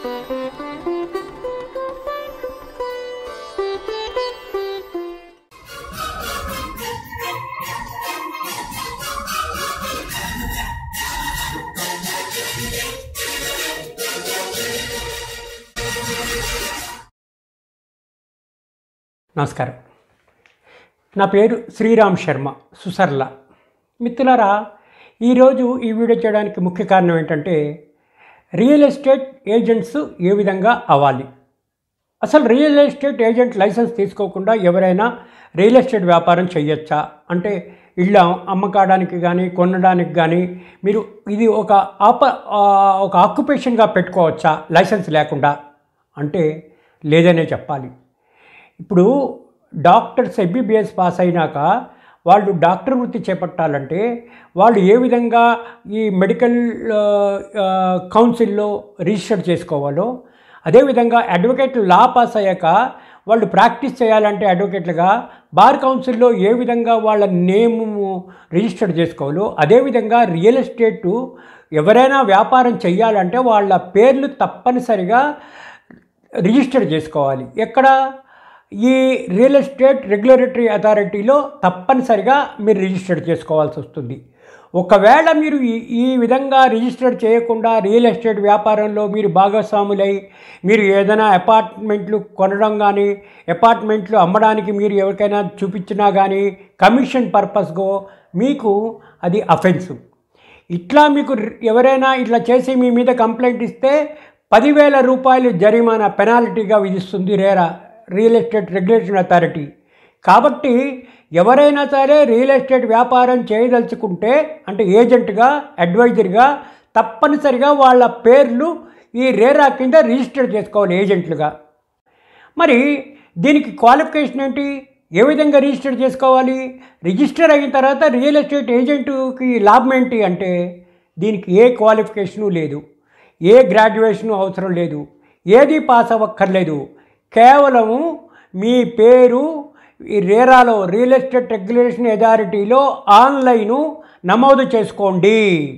నమస్కారం నా పేరు శ్రీరామ్ శర్మ సుసర్ల మిత్రులారా ఈరోజు ఈ వీడియో చేయడానికి ముఖ్య కారణం ఏంటంటే రియల్ ఎస్టేట్ ఏజెంట్స్ ఏ విధంగా అవ్వాలి అసలు రియల్ ఎస్టేట్ ఏజెంట్ లైసెన్స్ తీసుకోకుండా ఎవరైనా రియల్ ఎస్టేట్ వ్యాపారం చేయొచ్చా అంటే ఇళ్ళ అమ్మకాడానికి కానీ కొనడానికి కానీ మీరు ఇది ఒక ఆప ఆ, ఒక ఆక్యుపేషన్గా పెట్టుకోవచ్చా లైసెన్స్ లేకుండా అంటే లేదనే చెప్పాలి ఇప్పుడు డాక్టర్స్ ఎంబీబీఎస్ పాస్ అయినాక వాళ్ళు డాక్టర్ వృత్తి చేపట్టాలంటే వాళ్ళు ఏ విధంగా ఈ మెడికల్ ఆ, ఆ, కౌన్సిల్లో రిజిస్టర్ చేసుకోవాలో అదేవిధంగా అడ్వకేట్ లా పాస్ అయ్యాక వాళ్ళు ప్రాక్టీస్ చేయాలంటే అడ్వకేట్లుగా బార్ కౌన్సిల్లో ఏ విధంగా వాళ్ళ నేము రిజిస్టర్ చేసుకోవాలో అదేవిధంగా రియల్ ఎస్టేటు ఎవరైనా వ్యాపారం చేయాలంటే వాళ్ళ పేర్లు తప్పనిసరిగా రిజిస్టర్ చేసుకోవాలి ఎక్కడ ఈ రియల్ ఎస్టేట్ రెగ్యులేటరీ అథారిటీలో తప్పనిసరిగా మీరు రిజిస్టర్ చేసుకోవాల్సి వస్తుంది ఒకవేళ మీరు ఈ ఈ విధంగా రిజిస్టర్ చేయకుండా రియల్ ఎస్టేట్ వ్యాపారంలో మీరు భాగస్వాములై మీరు ఏదైనా అపార్ట్మెంట్లు కొనడం కానీ అపార్ట్మెంట్లు అమ్మడానికి మీరు ఎవరికైనా చూపించినా కానీ కమిషన్ పర్పస్గో మీకు అది అఫెన్సు ఇట్లా మీకు రి- ఎవరైనా ఇట్లా చేసి మీ మీద కంప్లైంట్ ఇస్తే పదివేల రూపాయలు జరిమానా పెనాల్టీగా విధిస్తుంది RERA real estate regulation authority కాబట్టి ఎవరైనా సరే రియల్ ఎస్టేట్ వ్యాపారం చేయదలుచుకుంటే అంటే ఏజెంట్గా అడ్వైజర్గా తప్పనిసరిగా వాళ్ళ పేర్లు ఈ రేరా కింద రిజిస్టర్ చేసుకోవాలి ఏజెంట్లుగా మరి దీనికి క్వాలిఫికేషన్ ఏంటి ఏ విధంగా రిజిస్టర్ చేసుకోవాలి రిజిస్టర్ అయిన తర్వాత రియల్ ఎస్టేట్ ఏజెంట్కి లాభం ఏంటి అంటే దీనికి ఏ క్వాలిఫికేషను లేదు ఏ గ్రాడ్యుయేషను అవసరం లేదు ఏది పాస్ అవ్వక్కర్లేదు కేవలము మీ పేరు ఈ రేరాలో రియల్ ఎస్టేట్ రెగ్యులేషన్ అథారిటీలో ఆన్లైను నమోదు చేసుకోండి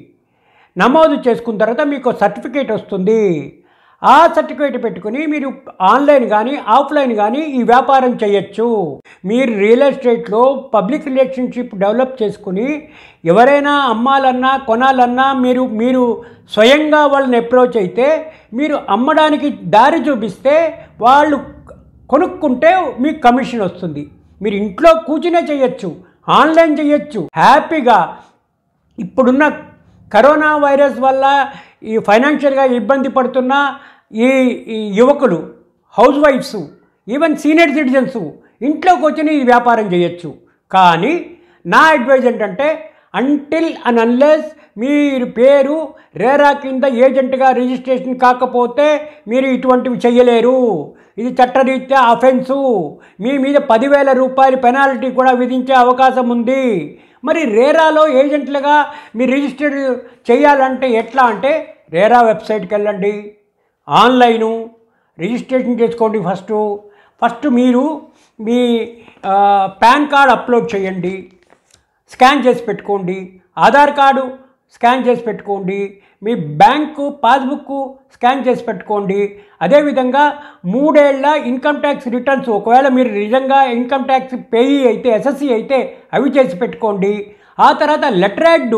నమోదు చేసుకున్న తర్వాత మీకు సర్టిఫికేట్ వస్తుంది ఆ సర్టిఫికేట్ పెట్టుకుని మీరు ఆన్లైన్ కానీ ఆఫ్లైన్ కానీ ఈ వ్యాపారం చేయొచ్చు మీరు రియల్ ఎస్టేట్లో పబ్లిక్ రిలేషన్షిప్ డెవలప్ చేసుకుని ఎవరైనా అమ్మాలన్నా కొనాలన్నా మీరు మీరు స్వయంగా వాళ్ళని అప్రోచ్ అయితే మీరు అమ్మడానికి దారి చూపిస్తే వాళ్ళు కొనుక్కుంటే మీకు కమిషన్ వస్తుంది మీరు ఇంట్లో కూర్చునే చేయొచ్చు ఆన్లైన్ చేయొచ్చు హ్యాపీగా ఇప్పుడున్న కరోనా వైరస్ వల్ల ఈ ఫైనాన్షియల్గా ఇబ్బంది పడుతున్న ఈ ఈ యువకులు హౌస్ వైఫ్స్ ఈవెన్ సీనియర్ సిటిజన్స్ ఇంట్లో కూర్చొని ఈ వ్యాపారం చేయొచ్చు కానీ నా అడ్వైజ్ ఏంటంటే అంటిల్ అండ్ అన్లెస్ మీరు పేరు రేరా కింద ఏజెంట్గా రిజిస్ట్రేషన్ కాకపోతే మీరు ఇటువంటివి చేయలేరు ఇది చట్టరీత్యా అఫెన్సు మీ మీద పదివేల రూపాయల పెనాల్టీ కూడా విధించే అవకాశం ఉంది మరి రేరాలో ఏజెంట్లుగా మీరు రిజిస్టర్ చేయాలంటే ఎట్లా అంటే రేరా వెబ్సైట్కి వెళ్ళండి ఆన్లైను రిజిస్ట్రేషన్ చేసుకోండి ఫస్ట్ ఫస్ట్ మీరు మీ ఆ, పాన్ కార్డ్ అప్లోడ్ చేయండి స్కాన్ చేసి పెట్టుకోండి ఆధార్ కార్డు స్కాన్ చేసి పెట్టుకోండి మీ బ్యాంకు పాస్బుక్ స్కాన్ చేసి పెట్టుకోండి అదేవిధంగా మూడేళ్ల ఇన్కమ్ ట్యాక్స్ రిటర్న్స్ ఒకవేళ మీరు నిజంగా ఇన్కమ్ ట్యాక్స్ పేయి అయితే ఎస్ఎస్సి అయితే అవి చేసి పెట్టుకోండి ఆ తర్వాత లెటర్ యాడ్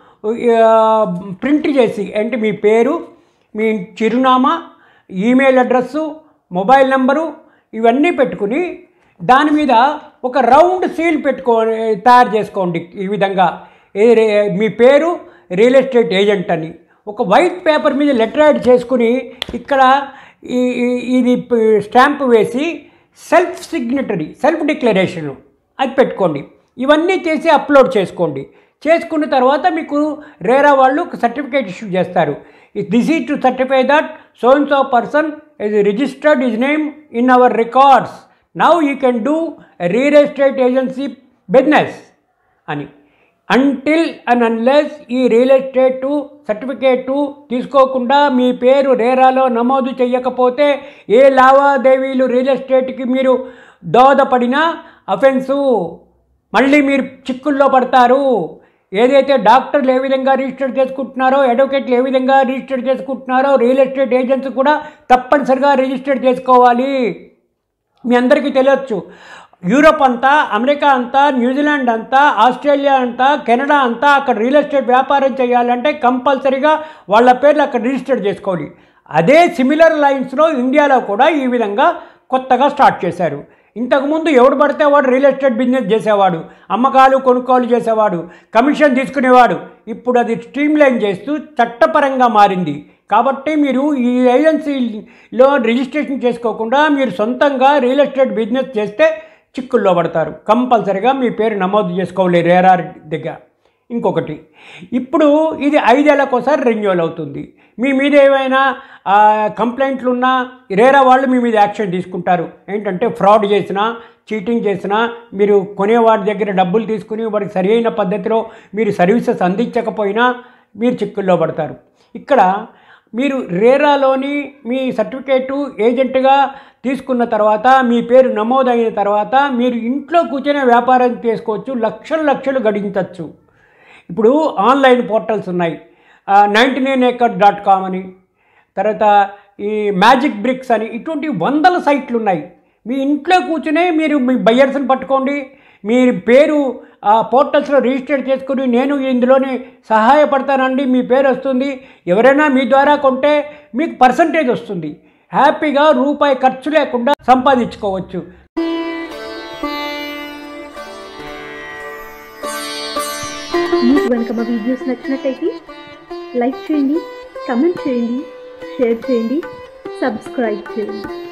ప్రింట్ చేసి అంటే మీ పేరు మీ చిరునామా ఈమెయిల్ అడ్రస్సు మొబైల్ నెంబరు ఇవన్నీ పెట్టుకుని దాని మీద ఒక రౌండ్ సీల్ పెట్టుకో తయారు చేసుకోండి ఈ విధంగా ఏ రే- మీ పేరు రియల్ ఎస్టేట్ ఏజెంట్ అని ఒక వైట్ పేపర్ మీద లెటర్ యాడ్ చేసుకుని ఇక్కడ ఈ ఈ- ఇది ప- స్టాంప్ వేసి సెల్ఫ్ సిగ్నేటరీ సెల్ఫ్ డిక్లరేషను అది పెట్టుకోండి ఇవన్నీ చేసి అప్లోడ్ చేసుకోండి చేసుకున్న తర్వాత మీకు రేరా వాళ్ళు ఒక సర్టిఫికేట్ ఇష్యూ చేస్తారు this is to certify that so and so person is registered is name in our records now you can do real estate agency business అని అంటిల్ అండ్ అన్లెస్ ఈ real estate certificate తీసుకోకుండా మీ పేరు రేరాలో నమోదు చేయకపోతే ఏ లావాదేవీలు real ఎస్టేట్కి మీరు దోహదపడినా అఫెన్సు మళ్ళీ మీరు చిక్కుల్లో పడతారు ఏదైతే డాక్టర్లు ఏ విధంగా రిజిస్టర్ చేసుకుంటున్నారో అడ్వకేట్లు ఏ విధంగా రిజిస్టర్ చేసుకుంటున్నారో రియల్ ఎస్టేట్ ఏజెంట్స్ కూడా తప్పనిసరిగా రిజిస్టర్ చేసుకోవాలి మీ అందరికీ తెలియచ్చు యూరోప్ అంతా అమెరికా అంతా న్యూజిలాండ్ అంతా ఆస్ట్రేలియా అంతా కెనడా అంతా అక్కడ రియల్ ఎస్టేట్ వ్యాపారం చేయాలంటే కంపల్సరీగా వాళ్ళ పేర్లు అక్కడ రిజిస్టర్ చేసుకోవాలి అదే సిమిలర్ లైన్స్లో ఇండియాలో కూడా ఈ విధంగా కొత్తగా స్టార్ట్ చేశారు ఇంతకుముందు ఎవడు పడితే వాడు రియల్ ఎస్టేట్ బిజినెస్ చేసేవాడు అమ్మకాలు కొనుక్కోలు చేసేవాడు కమిషన్ తీసుకునేవాడు ఇప్పుడు అది స్ట్రీమ్లైన్ చేస్తూ చట్టపరంగా మారింది కాబట్టి మీరు ఈ ఏజెన్సీలో రిజిస్ట్రేషన్ చేసుకోకుండా మీరు సొంతంగా రియల్ ఎస్టేట్ బిజినెస్ చేస్తే చిక్కుల్లో పడతారు కంపల్సరిగా మీ పేరు నమోదు చేసుకోవాలి రేరార్ దగ్గర ఇంకొకటి ఇప్పుడు ఇది ఐదేళ్లకోసారి రెన్యువల్ అవుతుంది మీ మీద ఏమైనా ఆ, కంప్లైంట్లు ఉన్నా రేరా వాళ్ళు మీ మీద యాక్షన్ తీసుకుంటారు ఏంటంటే ఫ్రాడ్ చేసినా చీటింగ్ చేసినా మీరు కొనేవాడి దగ్గర డబ్బులు తీసుకుని వాడికి సరైన పద్ధతిలో మీరు సర్వీసెస్ అందించకపోయినా మీరు చిక్కుల్లో పడతారు ఇక్కడ మీరు రేరాలోని మీ సర్టిఫికేటు ఏజెంట్గా తీసుకున్న తర్వాత మీ పేరు నమోదైన తర్వాత మీరు ఇంట్లో కూర్చొని వ్యాపారం చేసుకోవచ్చు లక్షలు లక్షలు గడించవచ్చు ఇప్పుడు ఆన్లైన్ పోర్టల్స్ ఉన్నాయి ninety nine acre dot com అని తర్వాత ఈ మ్యాజిక్ బ్రిక్స్ అని ఇటువంటి వందల సైట్లు ఉన్నాయి మీ ఇంట్లో కూర్చునే మీరు మీ బయ్యర్స్ని పట్టుకోండి మీ పేరు ఆ పోర్టల్స్లో రిజిస్టర్ చేసుకుని నేను ఇందులోనే సహాయపడతానండి మీ పేరు వస్తుంది ఎవరైనా మీ ద్వారా కొంటే మీకు పర్సంటేజ్ వస్తుంది హ్యాపీగా రూపాయి ఖర్చు లేకుండా సంపాదించుకోవచ్చు మీకు కనుక మా వీడియోస్ నచ్చినట్టయితే లైక్ చేయండి కమెంట్ చేయండి షేర్ చేయండి సబ్స్క్రైబ్ చేయండి